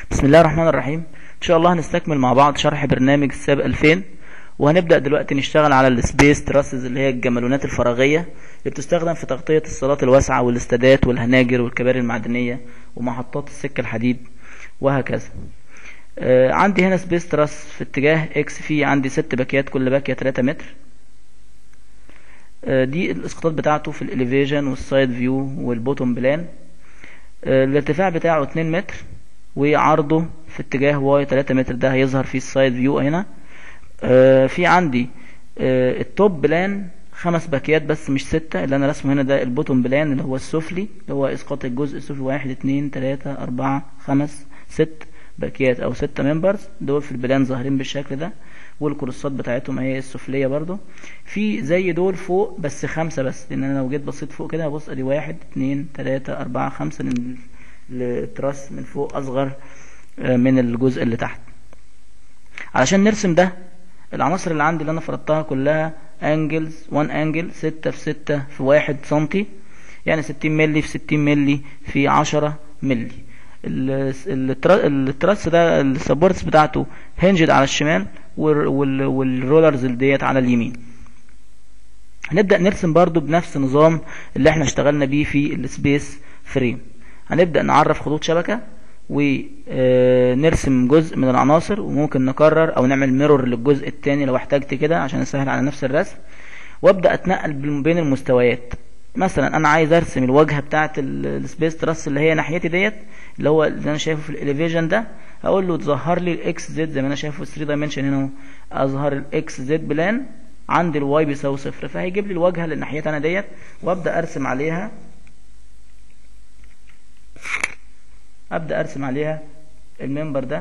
بسم الله الرحمن الرحيم ان شاء الله هنستكمل مع بعض شرح برنامج الساب 2000 وهنبدأ دلوقتي نشتغل على السبيس تراسز اللي هي الجمالونات الفراغية اللي بتستخدم في تغطية الصالات الواسعة والاستادات والهناجر والكباري المعدنية ومحطات السكة الحديد وهكذا آه عندي هنا سبيس تراس في اتجاه اكس فيه عندي ست باكيات كل باكية 3 متر آه دي الاسقاطات بتاعته في الاليفيجن والسايد فيو والبوتوم بلان آه الارتفاع بتاعه 2 متر وعرضه في اتجاه واي 3 متر ده هيظهر فيه السايد فيو هنا آه في عندي آه التوب بلان خمس باكيات بس مش ستة اللي انا رسمه هنا ده البوتوم بلان اللي هو السفلي اللي هو اسقاط الجزء السفلي واحد اتنين تلاتة اربعة خمس ست باكيات او ستة ممبرز دول في البلان ظاهرين بالشكل ده والكروسات بتاعتهم اهي السفلية برضو في زي دول فوق بس خمسة بس لان انا لو جيت بصيت فوق كده هبص ادي واحد اتنين تلاتة اربعة خمسة لان التراس من فوق اصغر من الجزء اللي تحت علشان نرسم ده العناصر اللي عندي اللي انا فرضتها كلها انجلز 1 انجل 6 في 6 في 1 سنتي يعني 60 ملي في 60 ملي في 10 ملي التراس ده السبورتس بتاعته هنجد على الشمال والرولرز ديت على اليمين هنبدأ نرسم برضو بنفس النظام اللي احنا اشتغلنا بيه في السبيس فريم هنبدأ نعرف خطوط شبكة ونرسم جزء من العناصر وممكن نكرر او نعمل ميرور للجزء التاني لو احتجت كده عشان اسهل على نفس الرسم وابدا اتنقل بين المستويات مثلا انا عايز ارسم الواجهه بتاعه السبيس تراس اللي هي ناحيتي ديت اللي هو اللي انا شايفه في الاليفيجن ده هقول له تظهر لي الاكس زد زي ما انا شايفه في 3 دايمنشن هنا اهو اظهر الاكس زد بلان عند الواي بيساوي صفر فهيجيب لي الواجهه اللي ناحيتي انا ديت وابدا ارسم عليها ابدا ارسم عليها المنبر ده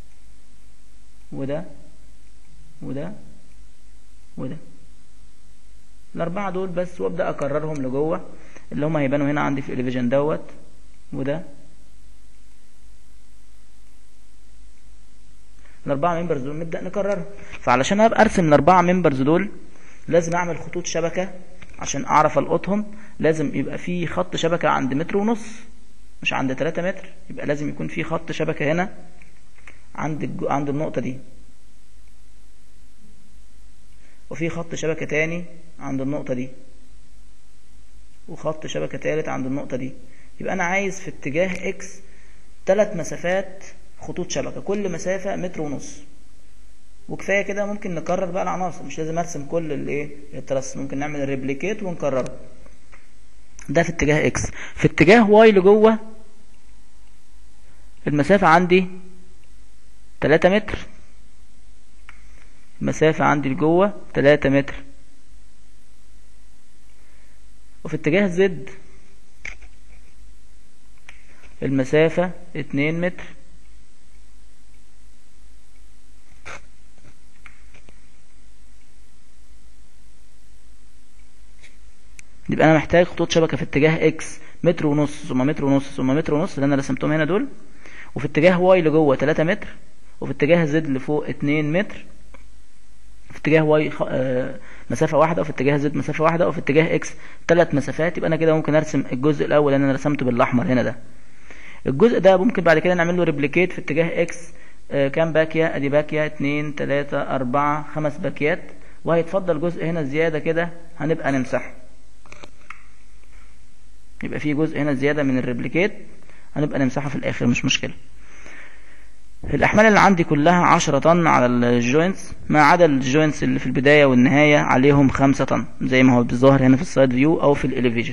وده وده وده الاربعه دول بس وابدا اكررهم لجوه اللي هم هيبانوا هنا عندي في الاليفيجن دوت وده الاربعه ممبرز دول نبدا نكررهم فعلشان ابقى ارسم الاربعه ممبرز دول لازم اعمل خطوط شبكه عشان اعرف القطهم لازم يبقى في خط شبكه عند متر ونص مش عند 3 متر يبقى لازم يكون في خط شبكة هنا عند الج... عند النقطة دي وفي خط شبكة تاني عند النقطة دي وخط شبكة تالت عند النقطة دي يبقى أنا عايز في اتجاه إكس ثلاث مسافات خطوط شبكة كل مسافة متر ونص وكفاية كده ممكن نكرر بقى العناصر مش لازم أرسم كل الإيه الترس ممكن نعمل الريبليكيت ونكرره ده في اتجاه اكس في اتجاه واي لجوه المسافة عندي 3 متر المسافة عندي لجوه 3 متر وفي اتجاه زد المسافة 2 متر يبقى انا محتاج خطوط شبكه في اتجاه اكس متر ونص ثم متر ونص ثم متر ونص اللي انا رسمتهم هنا دول وفي اتجاه واي لجوه 3 متر وفي اتجاه زد لفوق 2 متر في اتجاه واي خ... آه مسافه واحده وفي اتجاه زد مسافه واحده وفي اتجاه اكس ثلاث مسافات يبقى انا كده ممكن ارسم الجزء الاول اللي انا رسمته بالاحمر هنا ده الجزء ده ممكن بعد كده نعمل له ريبليكيت في اتجاه اكس آه كام باكيه ادي باكيه 2 3 4 5 باكيات وهيتفضل جزء هنا زياده كده هنبقى نمسحه يبقى في جزء هنا زيادة من الريبليكيت هنبقى نمسحه في الآخر مش مشكلة الأحمال اللي عندي كلها عشرة طن على الجوينتس ما عدا الجوينتس اللي في البداية والنهاية عليهم خمسة طن زي ما هو بالظاهر هنا في السايد فيو أو في الإليفيجن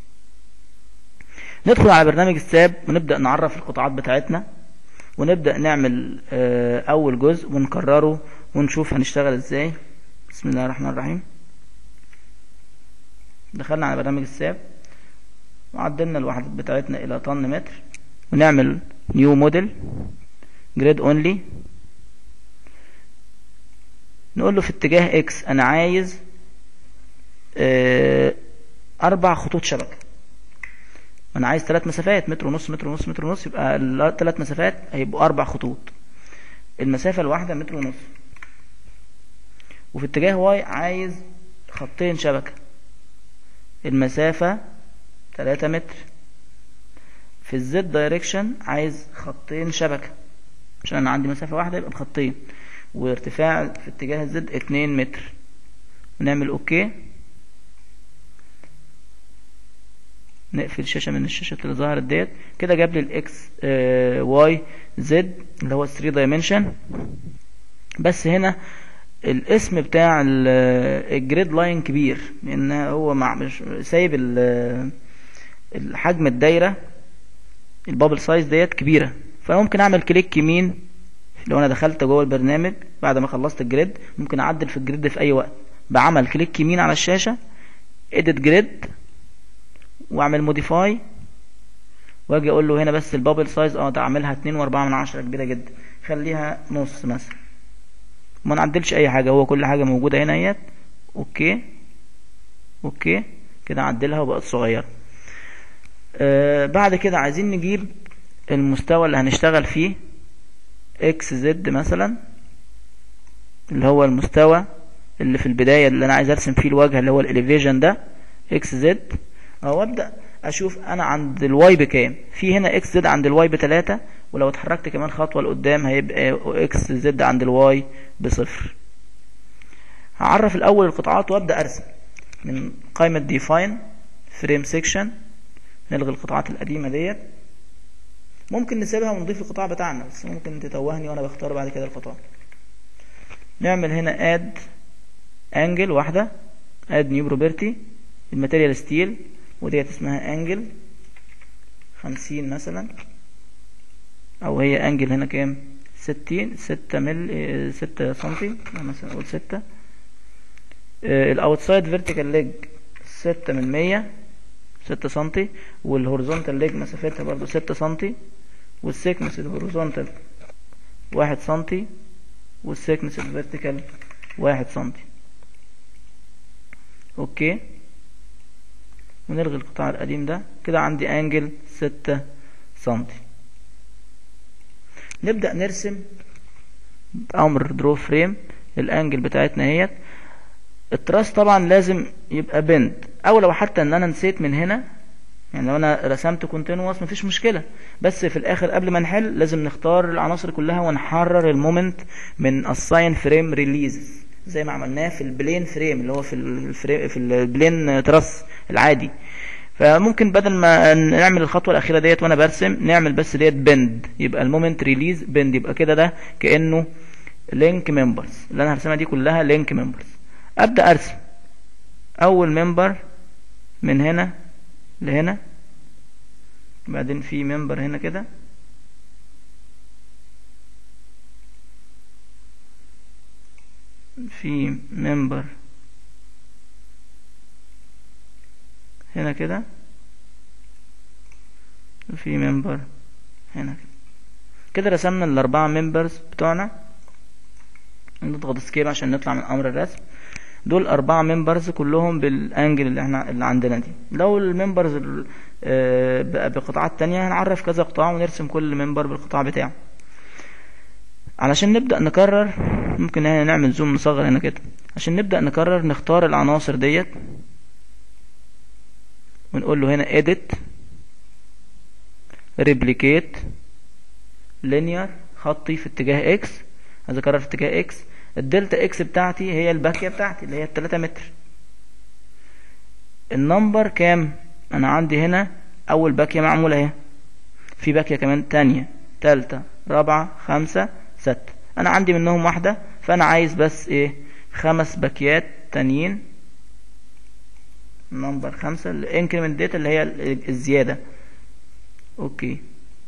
ندخل على برنامج الساب ونبدأ نعرف القطاعات بتاعتنا ونبدأ نعمل أول جزء ونكرره ونشوف هنشتغل ازاي بسم الله الرحمن الرحيم دخلنا على برنامج الساب وعدلنا الوحدات بتاعتنا الى طن متر ونعمل نيو موديل جريد اونلي نقول له في اتجاه اكس انا عايز اه اربع خطوط شبكة انا عايز ثلاث مسافات متر ونص متر ونص متر ونص يبقى الثلاث مسافات هيبقوا اربع خطوط المسافة الواحدة متر ونص وفي اتجاه واي عايز خطين شبكة المسافة 3 متر في الزد دايركشن عايز خطين شبكة عشان انا عندي مسافة واحدة يبقى بخطين وارتفاع في اتجاه الزد اتنين متر ونعمل اوكي نقفل الشاشة من الشاشة اللي ظهرت ديت كده جاب لي الاكس اه واي زد اللي هو 3 دايمنشن بس هنا الاسم بتاع الجريد لاين كبير لان هو مع مش سايب الحجم الدايره البابل سايز ديت كبيره فممكن اعمل كليك يمين لو انا دخلت جوه البرنامج بعد ما خلصت الجريد ممكن اعدل في الجريد في اي وقت بعمل كليك يمين على الشاشه edit جريد واعمل موديفاي واجي اقول له هنا بس البابل سايز اه ده اعملها اتنين واربعة من عشرة كبيرة جدا خليها نص مثلا ما نعدلش اي حاجة هو كل حاجة موجودة هنا اهيت اوكي اوكي كده اعدلها وبقت صغيرة آه بعد كده عايزين نجيب المستوى اللي هنشتغل فيه اكس زد مثلا اللي هو المستوى اللي في البداية اللي انا عايز ارسم فيه الواجهة اللي هو الاليفيجن ده اكس زد او ابدأ اشوف انا عند الواي بكام في هنا اكس زد عند الواي بتلاتة ولو اتحركت كمان خطوة لقدام هيبقى اكس زد عند الواي بصفر هعرف الاول القطاعات وابدأ ارسم من قائمة ديفاين فريم سيكشن نلغي القطاعات القديمة ديت ممكن نسيبها ونضيف القطاع بتاعنا بس ممكن تتوهني وانا بختار بعد كده القطاع نعمل هنا اد انجل واحدة اد نيو بروبرتي الماتيريال ستيل وديت اسمها انجل خمسين مثلا او هي انجل هنا كام ستين ستة مل ستة سنتي مثلا نقول ستة الاوتسايد فيرتيكال ليج ستة من مية ستة سنتي والهورزونتال ليج مسافتها برضو ستة سنتي والسيكنس الهورزونتال واحد سنتي والسيكنس الفيرتيكال واحد سنتي اوكي ونلغي القطاع القديم ده كده عندي انجل ستة سنتي نبدأ نرسم امر درو فريم الانجل بتاعتنا اهيت التراس طبعا لازم يبقى بند او لو حتى ان انا نسيت من هنا يعني لو انا رسمت كونتينوس مفيش مشكلة بس في الاخر قبل ما نحل لازم نختار العناصر كلها ونحرر المومنت من الساين فريم ريليز زي ما عملناه في البلين فريم اللي هو في الفريم في البلين تراس العادي فممكن بدل ما نعمل الخطوه الاخيره ديت وانا برسم نعمل بس ديت بند يبقى المومنت ريليز بند يبقى كده ده كانه لينك ممبرز اللي انا هرسمها دي كلها لينك ممبرز ابدا ارسم اول ممبر من هنا لهنا بعدين في ممبر هنا كده في ممبر هنا كده وفي ممبر هنا كده كده رسمنا الاربعة ممبرز بتوعنا نضغط سكيب عشان نطلع من امر الرسم دول اربعة ممبرز كلهم بالانجل اللي احنا اللي عندنا دي لو الممبرز بقى بقطاعات تانية هنعرف كذا قطاع ونرسم كل ممبر بالقطاع بتاعه علشان نبدأ نكرر ممكن هنا نعمل زوم نصغر هنا كده عشان نبدأ نكرر نختار العناصر ديت ونقول له هنا edit replicate linear خطي في اتجاه x عايز اكرر في اتجاه x الدلتا اكس بتاعتي هي الباكية بتاعتي اللي هي التلاتة متر النمبر كام انا عندي هنا اول باكية معمولة اهي في باكية كمان تانية تالتة رابعة خمسة ستة انا عندي منهم واحدة فانا عايز بس ايه خمس باكيات تانيين نمبر خمسة الانكريمنت داتا اللي هي الزيادة اوكي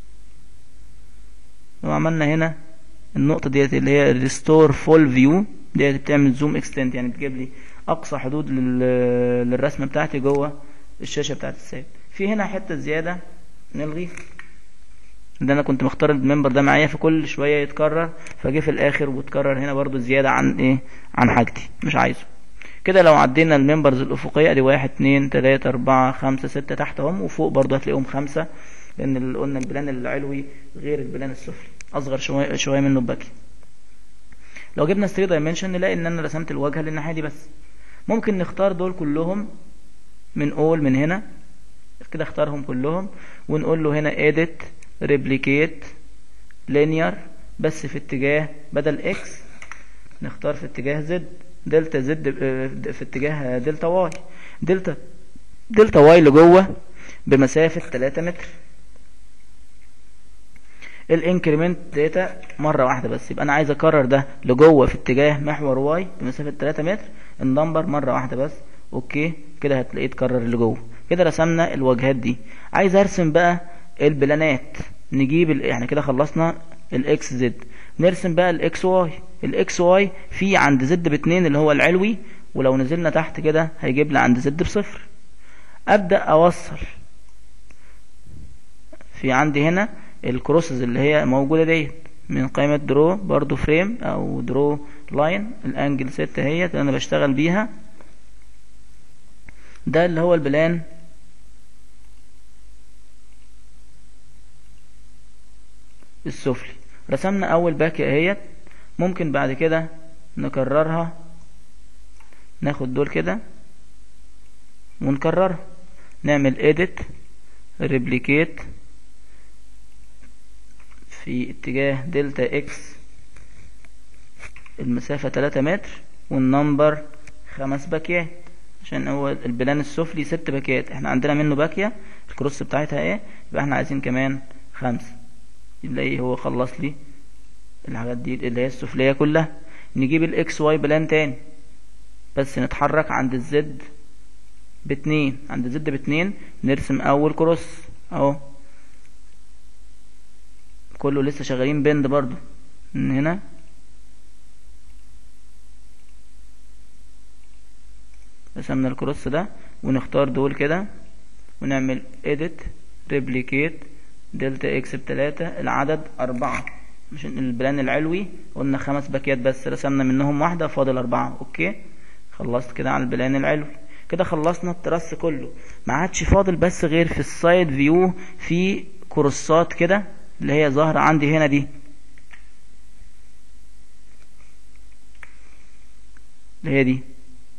وعملنا هنا النقطة ديت اللي هي ريستور فول فيو ديت بتعمل زوم اكستنت يعني بتجيب لي اقصى حدود للرسمة بتاعتي جوه الشاشة بتاعت السايت في هنا حتة زيادة نلغي ده انا كنت مختار الممبر ده معايا فكل شوية يتكرر فجه في الاخر وتكرر هنا برضو زيادة عن ايه عن حاجتي مش عايزه كده لو عدينا الممبرز الافقية ادي واحد اتنين تلاتة اربعة خمسة ستة تحتهم وفوق برضو هتلاقيهم خمسة لان اللي قلنا البلان العلوي غير البلان السفلي اصغر شوية, شوية منه بباكي لو جبنا 3 دايمنشن نلاقي ان انا رسمت الواجهة للناحية دي بس ممكن نختار دول كلهم من اول من هنا كده اختارهم كلهم ونقول له هنا edit replicate linear بس في اتجاه بدل اكس نختار في اتجاه زد دلتا زد في اتجاه دلتا واي دلتا دلتا واي لجوه بمسافة 3 متر الانكريمنت داتا مرة واحدة بس يبقى انا عايز اكرر ده لجوه في اتجاه محور واي بمسافة 3 متر النمبر مرة واحدة بس اوكي كده هتلاقيه اتكرر لجوه كده رسمنا الواجهات دي عايز ارسم بقى البلانات نجيب ال... يعني كده خلصنا الاكس زد نرسم بقى الاكس واي الاكس واي في عند زد باتنين اللي هو العلوي ولو نزلنا تحت كده هيجيب لي عند زد بصفر ابدا اوصل في عندي هنا الكروسز اللي هي موجوده ديت من قائمه درو برضو فريم او درو لاين الانجل ستة هي اللي انا بشتغل بيها ده اللي هو البلان السفلي رسمنا اول باكية اهيت ممكن بعد كده نكررها ناخد دول كده ونكررها نعمل edit replicate في اتجاه دلتا اكس المسافة 3 متر والنمبر خمس باكيات عشان هو البلان السفلي ست باكيات احنا عندنا منه باكية الكروس بتاعتها ايه يبقى احنا عايزين كمان خمسة يلاقي هو خلص لي الحاجات دي اللي هي السفلية كلها نجيب الاكس واي بلان تاني بس نتحرك عند الزد باتنين عند الزد باتنين نرسم اول كروس اهو كله لسه شغالين بند برضو من هنا رسمنا الكروس ده ونختار دول كده ونعمل edit replicate دلتا اكس بتلاتة العدد أربعة مش البلان العلوي قلنا خمس باكيات بس رسمنا منهم واحدة فاضل أربعة أوكي خلصت كده على البلان العلوي كده خلصنا الترس كله ما عادش فاضل بس غير في السايد فيو في كروسات كده اللي هي ظاهرة عندي هنا دي اللي هي دي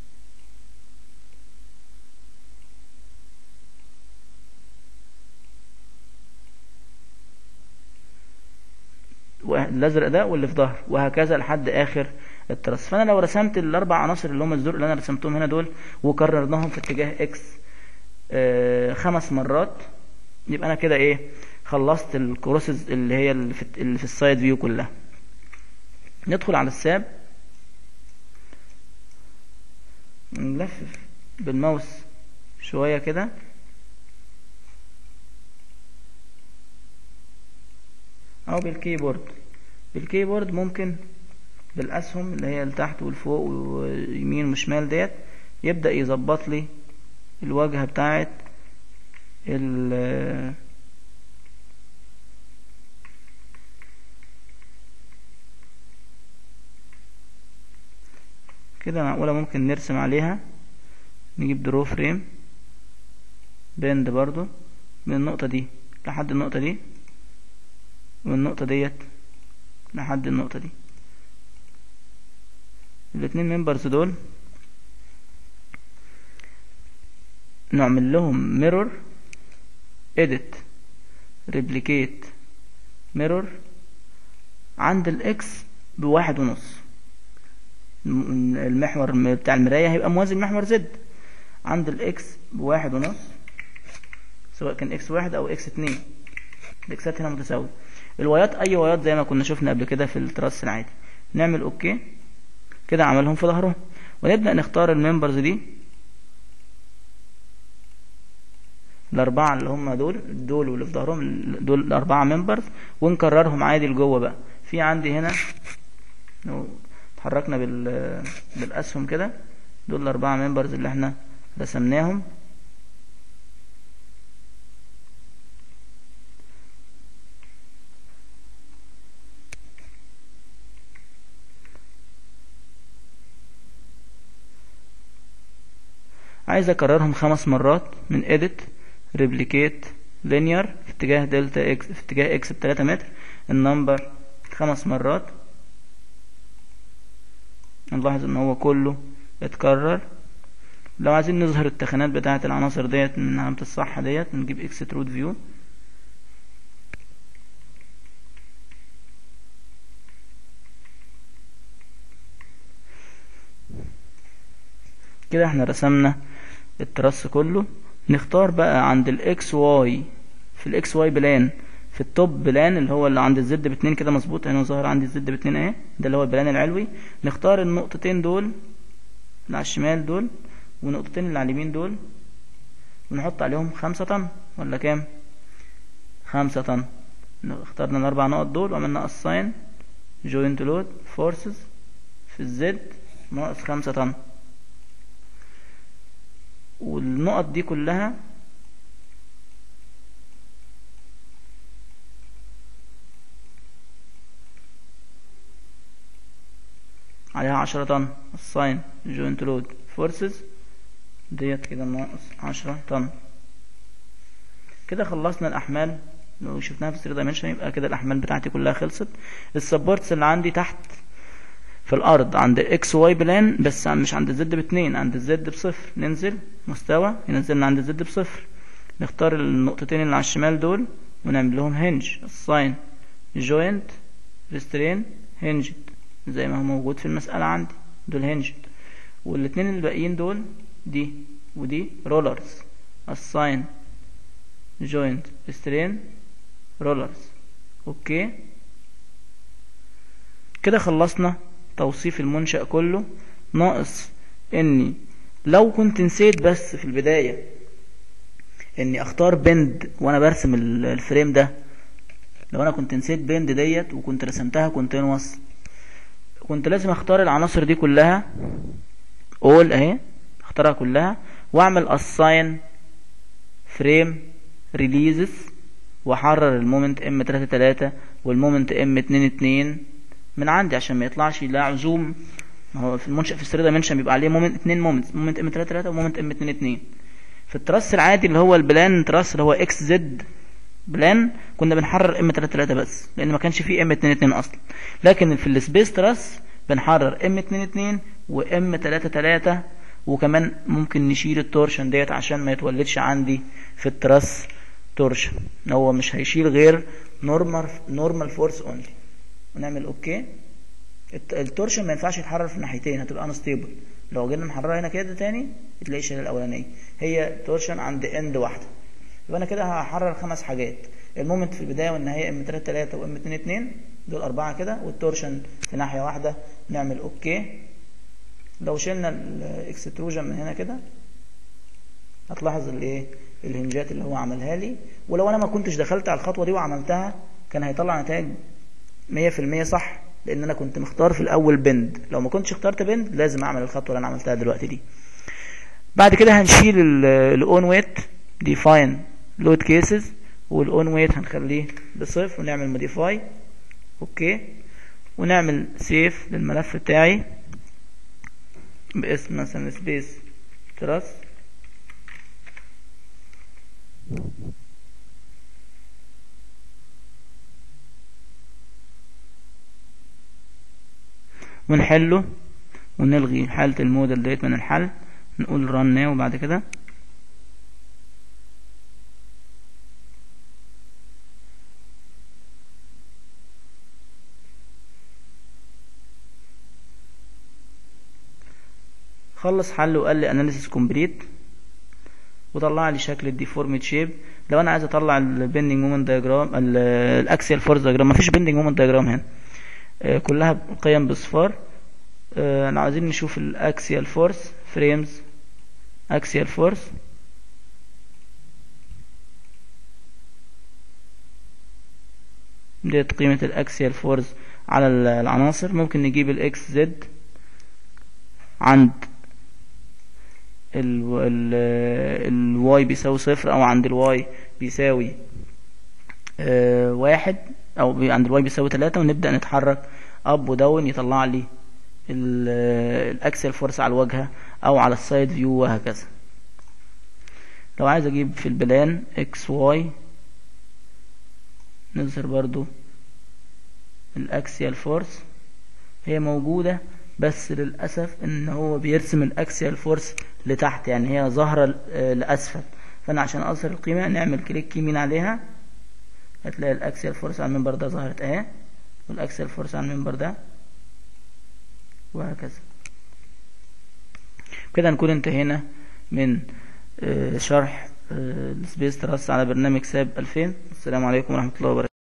الازرق ده واللي في ظهر وهكذا لحد اخر الترس فانا لو رسمت الاربع عناصر اللي هم الزرق اللي انا رسمتهم هنا دول وكررناهم في اتجاه اكس آه خمس مرات يبقى انا كده ايه خلصت الكروسز اللي هي اللي في, اللي في السايد فيو كلها ندخل على الساب نلفف بالماوس شوية كده او بالكيبورد بالكيبورد ممكن بالاسهم اللي هي لتحت والفوق ويمين وشمال ديت يبدأ يظبط لي الواجهة بتاعت ال كده معقولة ممكن نرسم عليها نجيب درو فريم بند برضو من النقطة دي لحد النقطة دي من النقطة ديت لحد النقطة دي الاتنين ممبرز دول نعمل لهم mirror edit replicate mirror عند الاكس بواحد ونص المحور بتاع المراية هيبقى موازي لمحور زد عند الاكس بواحد ونص سواء كان اكس واحد او اكس اتنين الاكسات هنا متساوية الوايات اي وايات زي ما كنا شفنا قبل كده في التراس العادي نعمل اوكي كده عملهم في ظهرهم ونبدأ نختار الممبرز دي الأربعة اللي هم دول دول واللي في ظهرهم دول الأربعة ممبرز ونكررهم عادي لجوه بقى في عندي هنا لو اتحركنا بال بالأسهم كده دول الأربعة ممبرز اللي احنا رسمناهم عايز اكررهم خمس مرات من edit replicate linear في اتجاه دلتا اكس في اتجاه اكس بتلاتة متر النمبر خمس مرات نلاحظ ان هو كله اتكرر لو عايزين نظهر التخانات بتاعة العناصر ديت من علامة الصح ديت نجيب extrude view كده احنا رسمنا الترس كله نختار بقى عند الاكس واي في الاكس واي بلان في التوب بلان اللي هو اللي عند الزد باتنين كده مظبوط هنا ظاهر عندي الزد باتنين اهي ده اللي هو البلان العلوي نختار النقطتين دول اللي على الشمال دول والنقطتين اللي على اليمين دول ونحط عليهم خمسة طن ولا كام خمسة طن اخترنا الاربع نقط دول وعملنا assign joint load forces في الزد ناقص خمسة طن والنقط دي كلها عليها عشرة طن الساين جوينت لود فورسز ديت كده ناقص عشرة طن كده خلصنا الأحمال لو شفناها في 3 دايمنشن يبقى كده الأحمال بتاعتي كلها خلصت السبورتس اللي عندي تحت في الأرض عند اكس واي بلان بس مش عند الزد باتنين عند الزد بصفر ننزل مستوى ينزلنا عند الزد بصفر نختار النقطتين اللي على الشمال دول ونعمل لهم هنج الساين جوينت ريسترين هنجد زي ما هو موجود في المسألة عندي دول هنجد والاتنين الباقيين دول دي ودي رولرز الساين جوينت ريسترين رولرز اوكي كده خلصنا توصيف المنشأ كله ناقص اني لو كنت نسيت بس في البداية اني اختار بند وانا برسم الفريم ده لو انا كنت نسيت بند ديت وكنت رسمتها كونتينوس كنت لازم اختار العناصر دي كلها all اهي اختارها كلها واعمل assign frame releases واحرر المومنت ام 3 3 والمومنت ام 2 2 من عندي عشان ما يطلعش لا عزوم ما هو في المنشأ في السرير دايمنشن بيبقى عليه مومنت اتنين مومنت مومنت ام 3 3 ومومنت ام 2 2 في التراس العادي اللي هو البلان تراس اللي هو اكس زد بلان كنا بنحرر ام 3 3 بس لان ما كانش فيه ام 2 2 اصلا لكن في السبيس تراس بنحرر ام 2 2 وام 3 3 وكمان ممكن نشيل التورشن ديت عشان ما يتولدش عندي في التراس تورشن هو مش هيشيل غير نورمال نورمال فورس اونلي ونعمل اوكي التورشن ما ينفعش يتحرر في الناحيتين هتبقى انستيبل لو جينا نحررها هنا كده تاني تلاقي الشيله الاولانيه هي تورشن عند اند واحده يبقى انا كده هحرر خمس حاجات المومنت في البدايه والنهايه ام 3 3 وام 2 2 دول اربعه كده والتورشن في ناحيه واحده نعمل اوكي لو شلنا الاكستروجن من هنا كده هتلاحظ الايه الهنجات اللي هو عملها لي ولو انا ما كنتش دخلت على الخطوه دي وعملتها كان هيطلع نتائج 100% صح لان انا كنت مختار في الاول بند لو ما كنتش اخترت بند لازم اعمل الخطوه اللي انا عملتها دلوقتي دي بعد كده هنشيل الاون ويت ديفاين لود كيسز والاون ويت هنخليه بصفر ونعمل موديفاي اوكي ونعمل سيف للملف بتاعي باسم مثلا سبيس تراس ونحله ونلغي حالة الموديل ديت من الحل نقول run now وبعد كده خلص حل وقال لي analysis complete وطلع لي شكل الديفورميت شيب لو انا عايز اطلع البندنج مومنت دايجرام الاكسيال فورس دايجرام مفيش بندنج مومنت دايجرام هنا كلها قيم بصفار انا عايزين نشوف الاكسيال فورس فريمز اكسيال فورس ديت قيمة الاكسيال فورس على العناصر ممكن نجيب الاكس زد عند الواي بيساوي صفر او عند الواي بيساوي اه واحد او عند الواي بيساوي تلاتة ونبدأ نتحرك اب وداون يطلع لي الاكسل فورس على الواجهة او على السايد فيو وهكذا لو عايز اجيب في البلان اكس واي نظهر برضو الاكسيال فورس هي موجودة بس للأسف ان هو بيرسم الاكسيال فورس لتحت يعني هي ظاهرة لأسفل فانا عشان اظهر القيمة نعمل كليك يمين عليها هتلاقي الاكسيال فورس على المنبر ده ظهرت اهي والاكسيال فورس على المنبر ده وهكذا كده نكون انتهينا من آه، شرح السبيس تراس على برنامج ساب 2000 السلام عليكم ورحمة الله وبركاته